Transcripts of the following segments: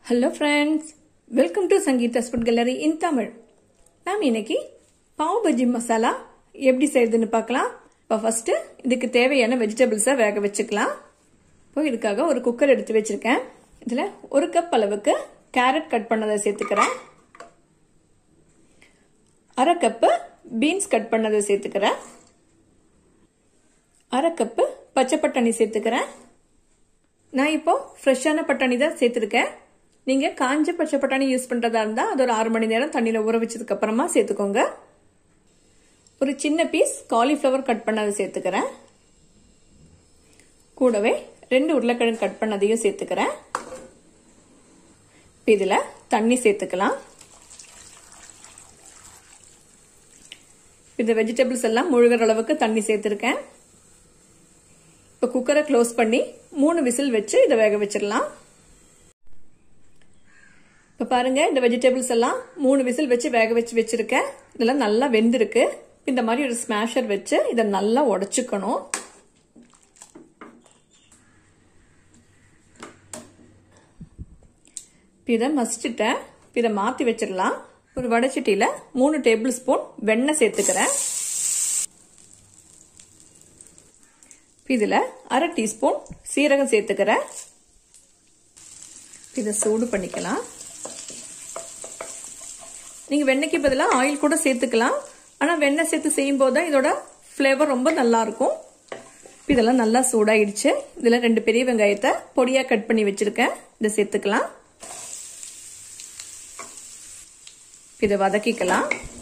hello friends welcome to Sangeetha food gallery in Tamil நாம் இன்னைக்கு பாவ் பஜ்ஜி மசாலா எப்படி செய்யுதுன்னு பார்க்கலாம் இப்போ ஃபர்ஸ்ட் இதுக்கு தேவையான வெஜிடபிள்ஸை வேக வச்சுக்கலாம் இப்போ இதுக்காக ஒரு குக்கர் எடுத்து வச்சிருக்கேன் இதில் ஒரு கப் அளவுக்கு கேரட் கட் பண்ணதை சேர்த்துக்கிறேன் அரை கப்பு பீன்ஸ் கட் பண்ணதை சேர்த்துக்கிறேன் அரை கப்பு பச்சை பட்டாணி சேர்த்துக்கிறேன் நான் இப்போ ஃப்ரெஷ்ஷான பட்டாணி தான் சேர்த்துருக்கேன் நீங்கள் காஞ்ச பச்சை பட்டாணி யூஸ் பண்ணுறதா இருந்தால் அது ஒரு ஆறு மணி நேரம் தண்ணியில் ஊற வச்சதுக்கு அப்புறமா சேர்த்துக்கோங்க ஒரு சின்ன பீஸ் காலிஃப்ளவர் கட் பண்ணதை சேர்த்துக்கிறேன் கூடவே ரெண்டு உருளைக்கிழங்கு கட் பண்ணதையும் சேர்த்துக்கிறேன் இதில் தண்ணி சேர்த்துக்கலாம் இந்த வெஜிடபிள்ஸ் எல்லாம் முழுகிற அளவுக்கு தண்ணி சேர்த்துருக்கேன் இப்போ குக்கரை க்ளோஸ் பண்ணி மூணு விசில் வச்சு இதை வேக வச்சிடலாம் இப்போ பாருங்க இந்த வெஜிடபிள்ஸ் எல்லாம் மூணு விசில் வச்சு வேக வச்சு வச்சிருக்கேன் இதெல்லாம் நல்லா வெந்திருக்கு இந்த மாதிரி ஒரு ஸ்மாஷர் வச்சு இதை நல்லா உடச்சுக்கணும் இதை மசிச்சுட்டேன் இதை மாற்றி வச்சிடலாம் ஒரு வடைச்சட்டியில் மூணு டேபிள் ஸ்பூன் வெண்ணெய் சேர்த்துக்கிறேன் இதில் அரை டீஸ்பூன் சீரகம் சேர்த்துக்கிறேன் இதை சூடு பண்ணிக்கலாம் நீங்கள் வெண்ணெய்க்கு பதிலாக ஆயில் கூட சேர்த்துக்கலாம் ஆனால் வெண்ணெய் சேர்த்து செய்யும் போது தான் இதோட ஃப்ளேவர் ரொம்ப நல்லா இருக்கும் இதெல்லாம் நல்லா சூடாயிடுச்சு இதில் ரெண்டு பெரிய வெங்காயத்தை பொடியாக கட் பண்ணி வச்சுருக்கேன் இதை சேர்த்துக்கலாம் இதை வதக்கிக்கலாம்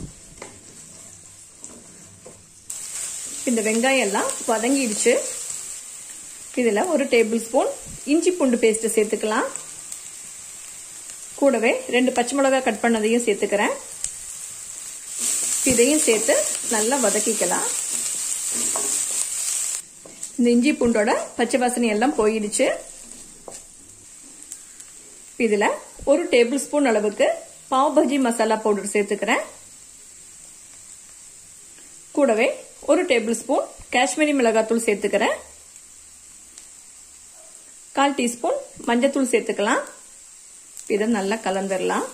இந்த வெங்காயம் எல்லாம் வதங்கிடுச்சு இதில் ஒரு டேபிள் ஸ்பூன் இஞ்சி பூண்டு பேஸ்ட்டு சேர்த்துக்கலாம் கூடவே ரெண்டு பச்சை மிளகாய் கட் பண்ணதையும் சேர்த்துக்கிறேன் இதையும் சேர்த்து நல்லா வதக்கிக்கலாம் இந்த இஞ்சி பூண்டோட பச்சை வாசனை எல்லாம் போயிடுச்சு இதில் ஒரு டேபிள் ஸ்பூன் அளவுக்கு பாவ் பஜ்ஜி மசாலா பவுடர் சேர்த்துக்கிறேன் கூடவே ஒரு டேபிள் ஸ்பூன் காஷ்மீரி மிளகாத்தூள் சேர்த்துக்கிறேன் கால் டீஸ்பூன் மஞ்சத்தூள் சேர்த்துக்கலாம் இதை நல்லா கலந்துடலாம்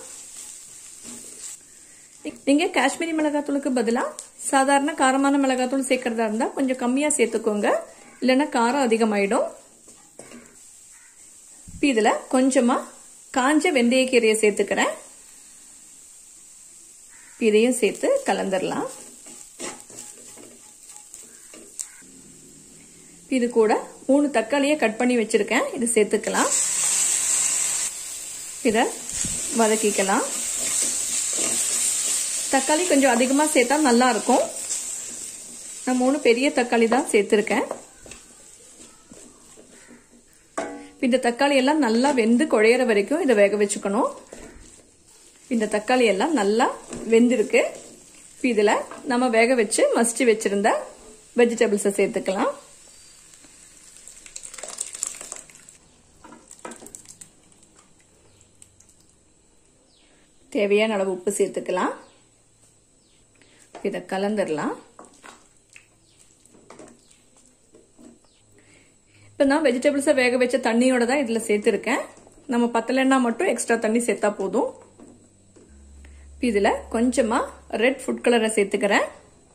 நீங்க காஷ்மீரி மிளகாத்தூளுக்கு பதிலாக சாதாரண காரமான மிளகாத்தூள் சேர்க்கறதா இருந்தா கொஞ்சம் கம்மியா சேர்த்துக்கோங்க இல்லைன்னா காரம் அதிகமாயிடும் இதுல கொஞ்சமா காஞ்ச வெந்தயக்கீரையை சேர்த்துக்கிறேன் இதையும் சேர்த்து கலந்துடலாம் இது கூட மூணு தக்காளியை கட் பண்ணி வச்சிருக்கேன் இது சேர்த்துக்கலாம் இதை வதக்கிக்கலாம் தக்காளி கொஞ்சம் அதிகமாக சேர்த்தா நல்லா இருக்கும் நான் மூணு பெரிய தக்காளி தான் சேர்த்துருக்கேன் இந்த தக்காளி எல்லாம் நல்லா வெந்து குழையிற வரைக்கும் இதை வேக வச்சுக்கணும் இந்த தக்காளி எல்லாம் நல்லா வெந்திருக்கு இதில் நம்ம வேக வச்சு மசிச்சு வச்சிருந்த வெஜிடபிள்ஸை சேர்த்துக்கலாம் தேவையான அளவு உப்பு சேர்த்துக்கலாம் இதை கலந்துடலாம் இப்போ நான் வெஜிடபிள்ஸை வேக வச்ச தண்ணியோட தான் இதில் சேர்த்துருக்கேன் நம்ம பத்தலைன்னா மட்டும் எக்ஸ்ட்ரா தண்ணி சேர்த்தா போதும் இதில் கொஞ்சமாக ரெட் ஃபுட் கலரை சேர்த்துக்கிறேன்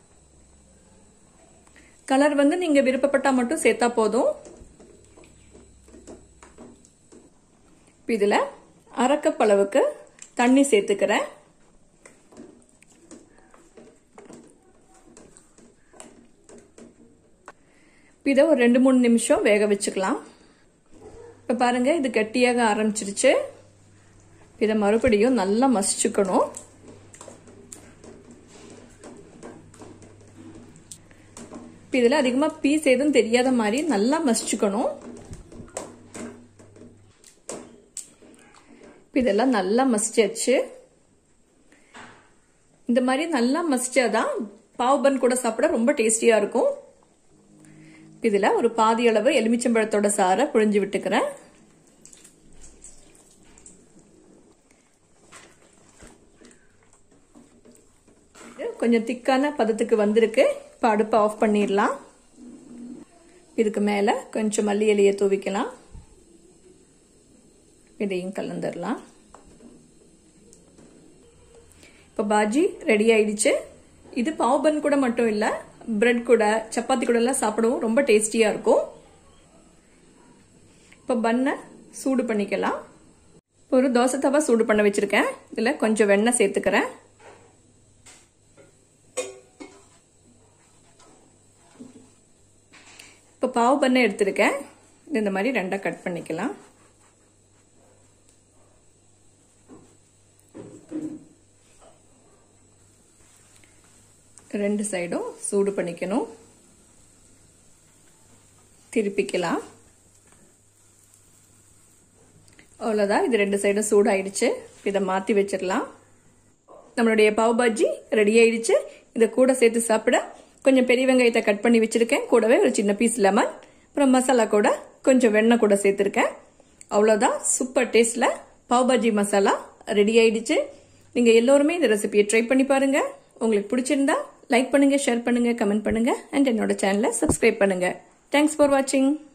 கலர் வந்து நீங்கள் விருப்பப்பட்டால் மட்டும் சேர்த்தா போதும் இதில் அரை கப் அளவுக்கு தண்ணி சேர்த்துக்கிறேன் இதை ஒரு ரெண்டு மூணு நிமிஷம் வேக வச்சுக்கலாம் இப்போ பாருங்க இது கட்டியாக ஆரம்பிச்சிருச்சு இதை மறுபடியும் நல்லா மசிச்சுக்கணும் இதில் அதிகமாக பீஸ் எதுவும் தெரியாத மாதிரி நல்லா மசிச்சுக்கணும் இதெல்லாம் நல்லா மசிச்சாச்சு இந்த மாதிரி நல்லா மசிச்சாதான் பாவ் பன் கூட சாப்பிட ரொம்ப டேஸ்டியா இருக்கும் இதுல ஒரு பாதி அளவு எலுமிச்சம்பழத்தோட சாரை புழிஞ்சு விட்டுக்கிறேன் கொஞ்சம் திக்கான பதத்துக்கு வந்திருக்கு இப்போ அடுப்பை ஆஃப் பண்ணிடலாம் இதுக்கு மேலே கொஞ்சம் மல்லி இலையை தூவிக்கலாம் இதையும் கலந்துடலாம் இப்போ பாஜி ரெடி ஆயிடுச்சு இது பாவ் பன் கூட மட்டும் இல்லை பிரெட் கூட சப்பாத்தி கூட எல்லாம் சாப்பிடவும் ரொம்ப டேஸ்டியாக இருக்கும் இப்போ பன்னை சூடு பண்ணிக்கலாம் ஒரு தோசை தவா சூடு பண்ண வச்சிருக்கேன் இதில் கொஞ்சம் வெண்ணெய் சேர்த்துக்கிறேன் இப்போ பாவு பண்ண எடுத்திருக்கேன் இந்த மாதிரி ரெண்டாக கட் பண்ணிக்கலாம் ரெண்டு சைடும் சூடு பண்ணிக்கணும் திருப்பிக்கலாம் அவ்வளோதான் இது ரெண்டு சைடும் சூடாயிடுச்சு இதை மாற்றி வச்சிடலாம் நம்மளுடைய பாவ் பாஜி ரெடி ஆயிடுச்சு இதை கூட சேர்த்து சாப்பிட கொஞ்சம் பெரிய வெங்காயத்தை கட் பண்ணி வச்சிருக்கேன் கூடவே ஒரு சின்ன பீஸ் லெமன் அப்புறம் மசாலா கூட கொஞ்சம் வெண்ணெய் கூட சேர்த்துருக்கேன் அவ்வளோதான் சூப்பர் டேஸ்டில் பாவ் பாஜி மசாலா ரெடி ஆயிடுச்சு நீங்கள் எல்லோருமே இந்த ரெசிபியை ட்ரை பண்ணி பாருங்க உங்களுக்கு பிடிச்சிருந்தா லைக் பண்ணுங்க ஷேர் பண்ணுங்க கமெண்ட் பண்ணுங்க அண்ட் என்னோட சேனலை சப்ஸ்கிரைப் பண்ணுங்க தேங்க்ஸ் ஃபார் வாட்சிங்